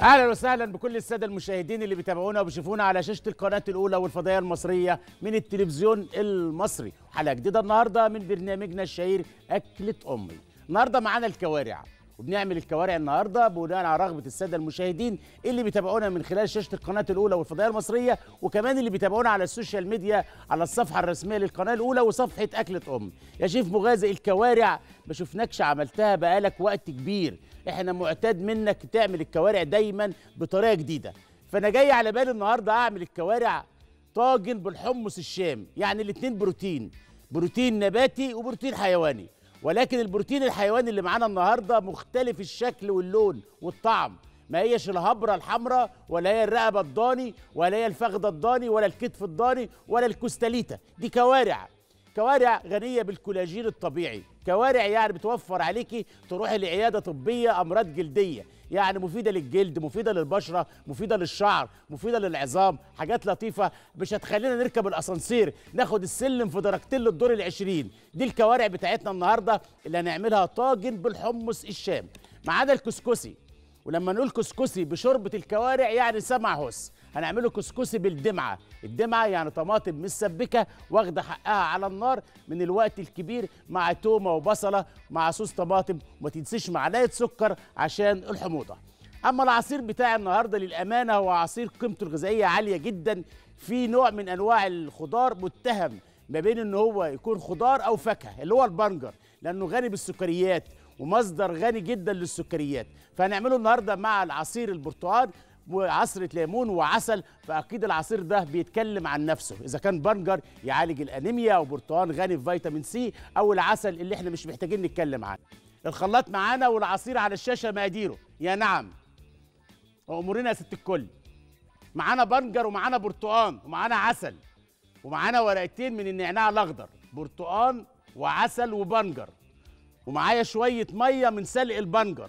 اهلا وسهلا بكل الساده المشاهدين اللي بيتابعونا وبيشوفونا على شاشه القناه الاولى والفضائيه المصريه من التلفزيون المصري حلقه جديده النهارده من برنامجنا الشهير اكله امي النهارده معانا الكوارع وبنعمل الكوارع النهارده بناء على رغبه الساده المشاهدين اللي بيتابعونا من خلال شاشه القناه الاولى والفضائيه المصريه وكمان اللي بيتابعونا على السوشيال ميديا على الصفحه الرسميه للقناه الاولى وصفحه اكله ام يا شيف مغازي الكوارع ما شفناكش عملتها بقالك وقت كبير احنا معتاد منك تعمل الكوارع دايما بطريقه جديده فانا جاي على بالي النهارده اعمل الكوارع طاجن بالحمص الشام يعني الاتنين بروتين بروتين نباتي وبروتين حيواني ولكن البروتين الحيواني اللي معانا النهارده مختلف الشكل واللون والطعم ما هيش الهبرة الحمراء ولا هي الرقبة الضاني ولا هي الفخدة الضاني ولا الكتف الضاني ولا الكوستاليتا دي كوارع كوارع غنية بالكولاجين الطبيعي كوارع يعني بتوفر عليكي تروحي لعيادة طبية أمراض جلدية يعني مفيدة للجلد مفيدة للبشرة مفيدة للشعر مفيدة للعظام حاجات لطيفة مش هتخلينا نركب الأسانسير ناخد السلم في درجتين للدور العشرين دي الكوارع بتاعتنا النهاردة اللي هنعملها طاجن بالحمص الشام معانا الكسكسي ولما نقول كسكسي بشوربة الكوارع يعني سمع هس هنعمله كسكسي بالدمعة الدمعة يعني طماطم مسبكة واخدة حقها على النار من الوقت الكبير مع تومة وبصلة مع صوص طماطم وما تنسيش معلقة سكر عشان الحموضة أما العصير بتاع النهاردة للأمانة هو عصير قيمته الغذائية عالية جدا في نوع من أنواع الخضار متهم ما بين ان هو يكون خضار او فاكهه اللي هو البنجر لانه غني بالسكريات ومصدر غني جدا للسكريات فهنعمله النهارده مع العصير البرتقال وعصرة ليمون وعسل فأكيد العصير ده بيتكلم عن نفسه إذا كان بنجر يعالج الأنيميا أو برتقال غني في فيتامين سي أو العسل اللي احنا مش محتاجين نتكلم عنه الخلاط معانا والعصير على الشاشة مقاديره يا نعم أمورنا يا ست الكل معانا بنجر ومعانا برتقال ومعانا عسل ومعانا ورقتين من النعناع الأخضر برتقال وعسل وبنجر ومعايا شوية مية من سلق البنجر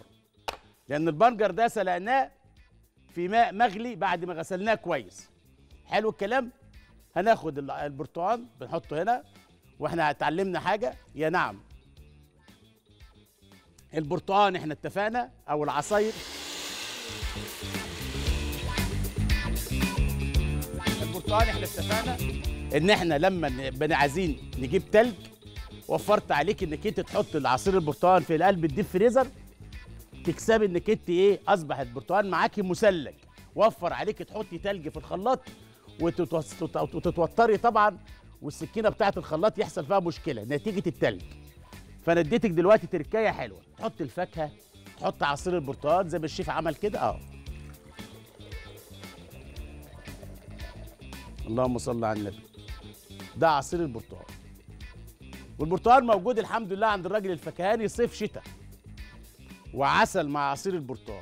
لأن البنجر ده سلقناه في ماء مغلي بعد ما غسلناه كويس حلو الكلام هناخد البرتقال بنحطه هنا واحنا اتعلمنا حاجة يا نعم البرتقال احنا اتفقنا او العصاير البرتقال احنا اتفقنا ان احنا لما نبقى عايزين نجيب تلج وفرت عليك انك انت تحط العصير البرتقال في قلب الديب فريزر تكسبي انك انت ايه اصبح البرتقال معاكي مثلج وفر عليك تحطي تلج في الخلاط وتتوتري طبعا والسكينه بتاعه الخلاط يحصل فيها مشكله نتيجه التلج فانا اديتك دلوقتي تركايه حلوه تحط الفاكهه تحط عصير البرتقال زي ما الشيف عمل كده اه اللهم صل على النبي ده عصير البرتقال والبرتقال موجود الحمد لله عند الراجل الفكهاني صيف شتاء وعسل مع عصير البرتقال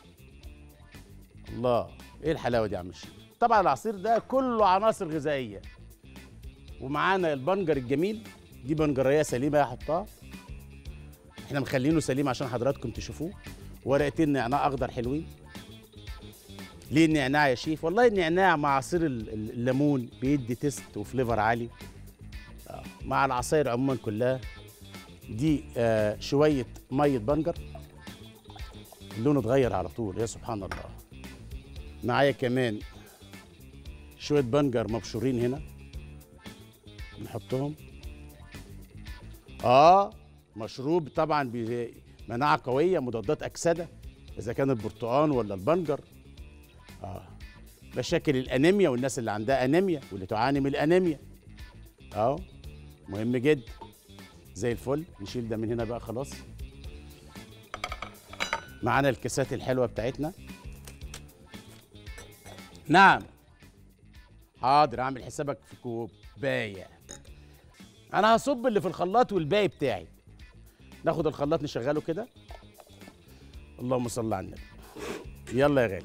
الله ايه الحلاوه دي يا عم الشيخ طبعا العصير ده كله عناصر غذائيه ومعانا البنجر الجميل دي بنجريه سليمه هحطها احنا مخلينه سليم عشان حضراتكم تشوفوه ورقتين نعناع اخضر حلوين ليه النعناع يا شيف والله النعناع مع عصير الليمون بيدي تيست وفليفر عالي آه. مع العصاير عموما كلها دي آه شويه ميه بنجر لونه اتغير على طول يا سبحان الله معايا كمان شويه بنجر مبشورين هنا نحطهم اه مشروب طبعا بمناعه قويه مضادات اكسده اذا كان البرتقال ولا البنجر اه مشاكل الانيميا والناس اللي عندها انيميا واللي تعاني من الانيميا اه مهم جدا زي الفل نشيل ده من هنا بقى خلاص معانا الكاسات الحلوه بتاعتنا نعم حاضر اعمل حسابك في كوبايه انا هصب اللي في الخلاط والباقي بتاعي ناخد الخلاط نشغله كده اللهم صل على النبي يلا يا غالي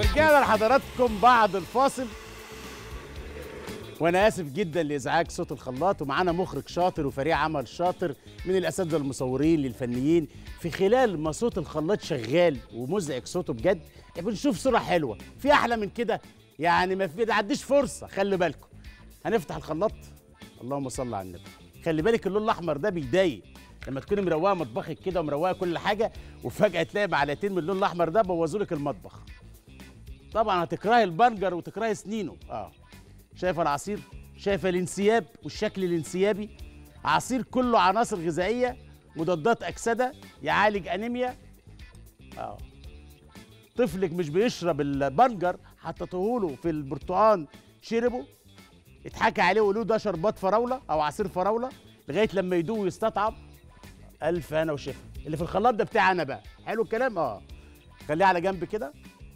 ورجعنا لحضراتكم بعد الفاصل وانا اسف جدا لازعاج صوت الخلاط ومعانا مخرج شاطر وفريق عمل شاطر من الاساتذه المصورين للفنيين في خلال ما صوت الخلاط شغال ومزعج صوته بجد بنشوف صوره حلوه في احلى من كده يعني ما في تعديش فرصه خلي بالكم هنفتح الخلاط اللهم صل على النبي خلي بالك اللون الاحمر ده بيضايق لما تكوني مروقه مطبخك كده ومروقه كل حاجه وفجاه تلاقي معلقتين من اللون الاحمر ده بوظوا لك المطبخ طبعا هتكرهي البرجر وتكرهي سنينه اه شايفه العصير شايفه الانسياب والشكل الانسيابي عصير كله عناصر غذائيه مضادات اكسده يعالج انيميا اه طفلك مش بيشرب البرجر حطيته له في البرتقال شربه اتحكى عليه وقالوا ده شربات فراوله او عصير فراوله لغايه لما يدوق ويستطعم الف انا وشفا اللي في الخلاط ده بتاعي انا بقى حلو الكلام اه خليه على جنب كده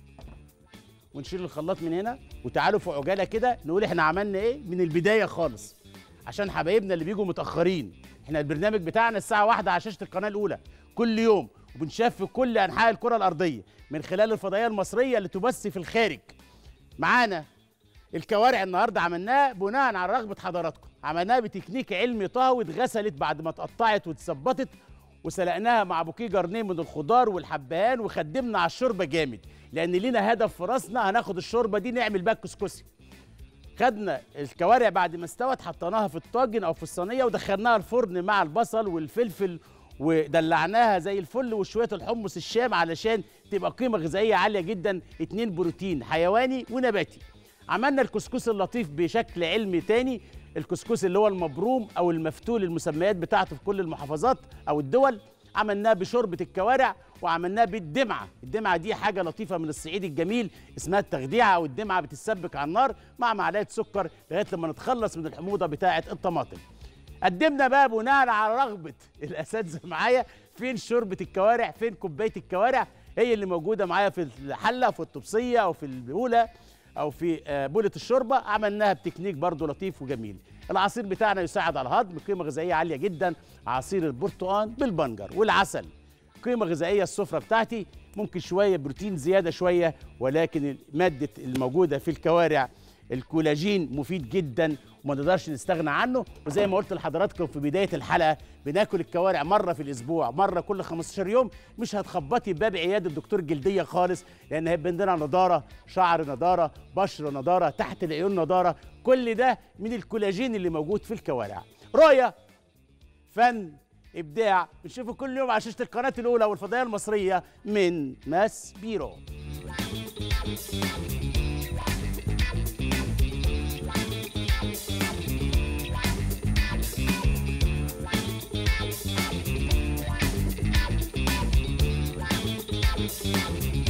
ونشيل الخلاط من هنا وتعالوا في عجاله كده نقول احنا عملنا ايه من البدايه خالص عشان حبايبنا اللي بيجوا متاخرين احنا البرنامج بتاعنا الساعه واحدة على شاشه القناه الاولى كل يوم وبنشاف في كل انحاء الكره الارضيه من خلال الفضائيه المصريه اللي تبث في الخارج معانا الكوارع النهارده عملناها بناء على رغبه حضراتكم عملناها بتكنيك علمي طهوي اتغسلت بعد ما اتقطعت واتظبطت وسلقناها مع بوكيه جرنيه من الخضار والحبهان وخدمنا على الشوربه جامد لان لينا هدف في راسنا هناخد الشوربه دي نعمل بيها الكسكسي خدنا الكوارع بعد ما استوت حطيناها في الطاجن او في الصينيه ودخلناها الفرن مع البصل والفلفل ودلعناها زي الفل وشويه الحمص الشام علشان تبقى قيمه غذائيه عاليه جدا اتنين بروتين حيواني ونباتي عملنا الكسكس اللطيف بشكل علمي تاني الكسكس اللي هو المبروم او المفتول المسميات بتاعته في كل المحافظات او الدول عملناه بشوربه الكوارع وعملناه بالدمعه الدمعه دي حاجه لطيفه من الصعيد الجميل اسمها التخديعه او الدمعه بتتسبك على النار مع معلقه سكر لغايه لما نتخلص من الحموضه بتاعه الطماطم قدمنا بقى بناء على رغبه الاساتذه معايا فين شوربه الكوارع فين كوبايه الكوارع هي اللي موجوده معايا في الحله في الطبسيه او في الاولى او في بوله الشوربه عملناها بتكنيك برضو لطيف وجميل العصير بتاعنا يساعد على الهضم قيمه غذائيه عاليه جدا عصير البرتقال بالبنجر والعسل قيمه غذائيه السفره بتاعتي ممكن شويه بروتين زياده شويه ولكن ماده الموجوده في الكوارع الكولاجين مفيد جدا وما نقدرش نستغنى عنه وزي ما قلت لحضراتكم في بدايه الحلقه بناكل الكوارع مره في الاسبوع مره كل 15 يوم مش هتخبطي باب عياده الدكتور جلديه خالص لان هيبقى عندنا نضاره شعر نضاره بشره نضاره تحت العيون نضاره كل ده من الكولاجين اللي موجود في الكوارع رؤيه فن ابداع بنشوفه كل يوم على شاشه القناه الاولى والفضائيه المصريه من ماس بيرو Thank you.